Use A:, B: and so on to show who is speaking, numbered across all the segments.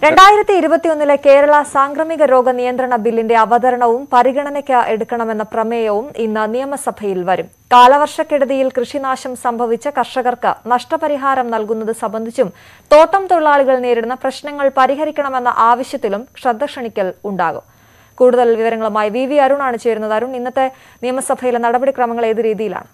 A: രണ്ടായിരത്തി ഇരുപത്തിയൊന്നിലെ കേരള സാംക്രമിക രോഗ നിയന്ത്രണ ബില്ലിന്റെ അവതരണവും പരിഗണനയ്ക്ക് എടുക്കണമെന്ന പ്രമേയവും ഇന്ന് നിയമസഭയിൽ വരും കാലവർഷക്കെടുതിയിൽ കൃഷിനാശം സംഭവിച്ച കർഷകർക്ക് നഷ്ടപരിഹാരം നൽകുന്നത് സംബന്ധിച്ചും തോട്ടം തൊഴിലാളികൾ നേരിടുന്ന പ്രശ്നങ്ങൾ പരിഹരിക്കണമെന്ന ആവശ്യത്തിലും ശ്രദ്ധ ക്ഷണിക്കൽ ഉണ്ടാകും കൂടുതൽ വിവരങ്ങളുമായി വി വി അരുണാണ് ചേരുന്നത് അരുൺ ഇന്നത്തെ നിയമസഭയിലെ നടപടിക്രമങ്ങൾ ഏത് രീതിയിലാണ്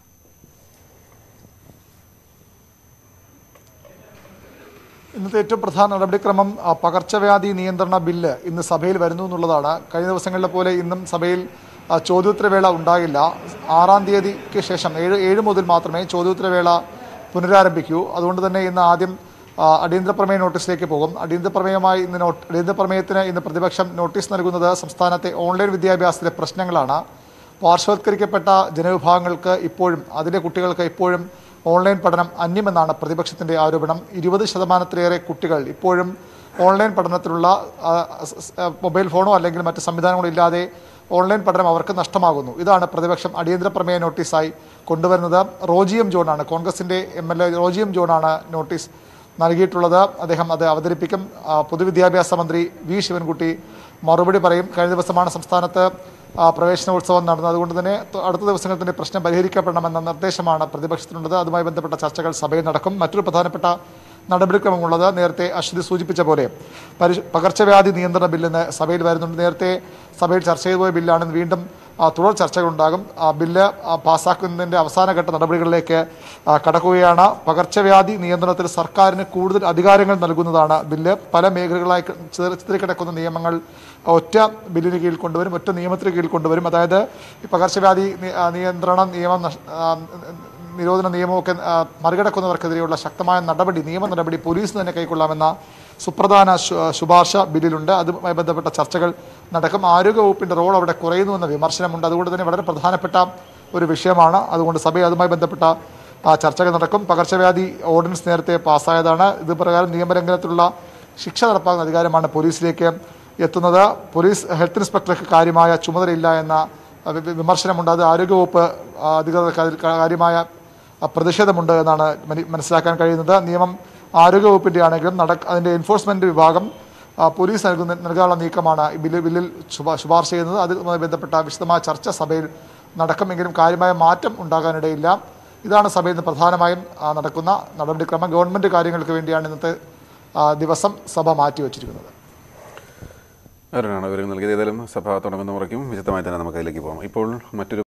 B: ഇന്നത്തെ ഏറ്റവും പ്രധാന നടപടിക്രമം ആ, പകർച്ചവ്യാധി നിയന്ത്രണ ബില്ല് ഇന്ന് സഭയിൽ വരുന്നു എന്നുള്ളതാണ് കഴിഞ്ഞ ദിവസങ്ങളിലെ പോലെ ഇന്നും സഭയിൽ ആ, ചോദ്യോത്തരവേള ഉണ്ടാകില്ല ആറാം തീയതിക്ക് ശേഷം ഏഴ് ഏഴ് മുതൽ മാത്രമേ ചോദ്യോത്തരവേള പുനരാരംഭിക്കൂ അതുകൊണ്ട് തന്നെ ഇന്ന് ആദ്യം ആ, അടിയന്തര പ്രമേയ നോട്ടീസിലേക്ക് പോകും അടിയന്തര പ്രമേയമായി ഇന്ന് നോട്ട് അടിയന്തര പ്രമേയത്തിന് ഇന്ന് പ്രതിപക്ഷം നോട്ടീസ് നൽകുന്നത് സംസ്ഥാനത്തെ ഓൺലൈൻ വിദ്യാഭ്യാസത്തിലെ പ്രശ്നങ്ങളാണ് പാർശ്വവത്കരിക്കപ്പെട്ട ജനവിഭാഗങ്ങൾക്ക് ഇപ്പോഴും അതിലെ കുട്ടികൾക്ക് ഇപ്പോഴും ഓൺലൈൻ പഠനം അന്യമെന്നാണ് പ്രതിപക്ഷത്തിന്റെ ആരോപണം ഇരുപത് ശതമാനത്തിലേറെ കുട്ടികൾ ഇപ്പോഴും ഓൺലൈൻ പഠനത്തിലുള്ള ആ, സ്- സ്- ആ, മൊബൈൽ ഫോണോ അല്ലെങ്കിൽ മറ്റ് സംവിധാനങ്ങളോ ഇല്ലാതെ ഓൺലൈൻ പഠനം അവർക്ക് നഷ്ടമാകുന്നു ഇതാണ് പ്രതിപക്ഷം അടിയന്തര പ്രമേയ നോട്ടീസായി കൊണ്ടുവരുന്നത് റോജിയം ജോണാണ് കോൺഗ്രസിന്റെ എം എൽ എ റോജിയം ജോണാണ് നോട്ടീസ് നൽകിയിട്ടുള്ളത് അദ്ദേഹം അത് അവതരിപ്പിക്കും ആ, പൊതുവിദ്യാഭ്യാസ മന്ത്രി വി ശിവൻകുട്ടി മറുപടി പറയും കഴിഞ്ഞ ദിവസമാണ് സംസ്ഥാനത്ത് ആ, പ്രവേശനോത്സവം നടന്നത് അതുകൊണ്ട് തന്നെ ത- അടുത്ത ദിവസങ്ങളിൽ തന്നെ പ്രശ്നം പരിഹരിക്കപ്പെടണമെന്ന നിർദ്ദേശമാണ് പ്രതിപക്ഷത്തിനുള്ളത് അതുമായി ബന്ധപ്പെട്ട ചർച്ചകൾ സഭയിൽ നടക്കും മറ്റൊരു പ്രധാനപ്പെട്ട നടപടിക്രമമുള്ളത് നേരത്തെ അശ്വതി സൂചിപ്പിച്ച പോലെ പരിശ് പകർച്ചവ്യാധി നിയന്ത്രണ ബില്ലിന് സഭയിൽ വരുന്നുണ്ട് നേരത്തെ സഭയിൽ ചർച്ച ചെയ്തു പോയ ബില്ലാണ് വീണ്ടും ആ, തുടർ ചർച്ചകളുണ്ടാകും ആ ബില്ല് ആ, പാസ്സാക്കുന്നതിൻ്റെ അവസാനഘട്ട നടപടികളിലേക്ക് ആ, കടക്കുകയാണ് പകർച്ചവ്യാധി നിയന്ത്രണത്തിൽ സർക്കാരിന് കൂടുതൽ അധികാരങ്ങൾ നൽകുന്നതാണ് ബില്ല് പല മേഖലകളായി ക- ചിതറി ചിതറിക്കിടക്കുന്ന നിയമങ്ങൾ ഒറ്റ ബില്ലിന് കീഴിൽ കൊണ്ടുവരും ഒറ്റ നിയമത്തിന് കീഴിൽ കൊണ്ടുവരും അതായത് ഈ പകർച്ചവ്യാധി നി- ആ, നിയന്ത്രണ നിയമം നഷ്- ആ, നിരോധന നിയമമൊക്കെ ആ, മറികടക്കുന്നവർക്കെതിരെയുള്ള ശക്തമായ നടപടി നിയമ നടപടി പോലീസ് തന്നെ കൈക്കൊള്ളാമെന്ന സുപ്രധാന ശു- ശുപാർശ ബില്ലിലുണ്ട് അതുമായി ബന്ധപ്പെട്ട ചർച്ചകൾ നടക്കും ആരോഗ്യവകുപ്പിന്റെ റോൾ അവിടെ കുറയുന്നുവെന്ന വിമർശനമുണ്ട് അതുകൊണ്ട് തന്നെ വളരെ പ്രധാനപ്പെട്ട ഒരു വിഷയമാണ് അതുകൊണ്ട് സഭയിൽ അതുമായി ബന്ധപ്പെട്ട ആ, ചർച്ചകൾ നടക്കും പകർച്ചവ്യാധി ഓർഡിനൻസ് നേരത്തെ പാസ്സായതാണ് ഇത് പ്രകാരം നിയമലംഘനത്തിലുള്ള ശിക്ഷ നടപ്പാക്കുന്ന അധികാരമാണ് പോലീസിലേക്ക് എത്തുന്നത് പോലീസ് ഹെൽത്ത് ഇൻസ്പെക്ടർക്ക് കാര്യമായ ചുമതലയില്ല എന്ന ആ, വി- വിമർശനമുണ്ട് അത് ആരോഗ്യവകുപ്പ് ആ, അധികൃതർക്ക് അതിൽ കാര്യമായ ആ, പ്രതിഷേധമുണ്ട് എന്നാണ് മനി- മനസ്സിലാക്കാൻ കഴിയുന്നത് നിയമം ആരോഗ്യവകുപ്പിൻ്റെ ആണെങ്കിലും നട അതിൻ്റെ എൻഫോഴ്സ്മെൻറ്റ് വിഭാഗം ആ, പോലീസ് നൽകുന്ന നൽകാനുള്ള നീക്കമാണ് ഈ ബില്ല് ബില്ലിൽ ശുപാ ശുപാർശ ചെയ്യുന്നത് അതുമായി ബന്ധപ്പെട്ട വിശദമായ ചർച്ച സഭയിൽ നടക്കുമെങ്കിലും കാര്യമായ മാറ്റം ഉണ്ടാകാനിടയില്ല ഇതാണ് സഭയിൽ നിന്ന് പ്രധാനമായും ആ, നടക്കുന്ന നടപടിക്രമം ഗവൺമെൻറ് കാര്യങ്ങൾക്ക് വേണ്ടിയാണ് ഇന്നത്തെ ആ, ദിവസം സഭ മാറ്റിവെച്ചിരിക്കുന്നത്
C: അവരാണ് വിവരങ്ങൾ നൽകിയത് ഏതായാലും സഭ തുടങ്ങുന്ന മുറയ്ക്കും വിശദമായി തന്നെ നമുക്ക് അതിലേക്ക് പോകാം ഇപ്പോൾ മറ്റൊരു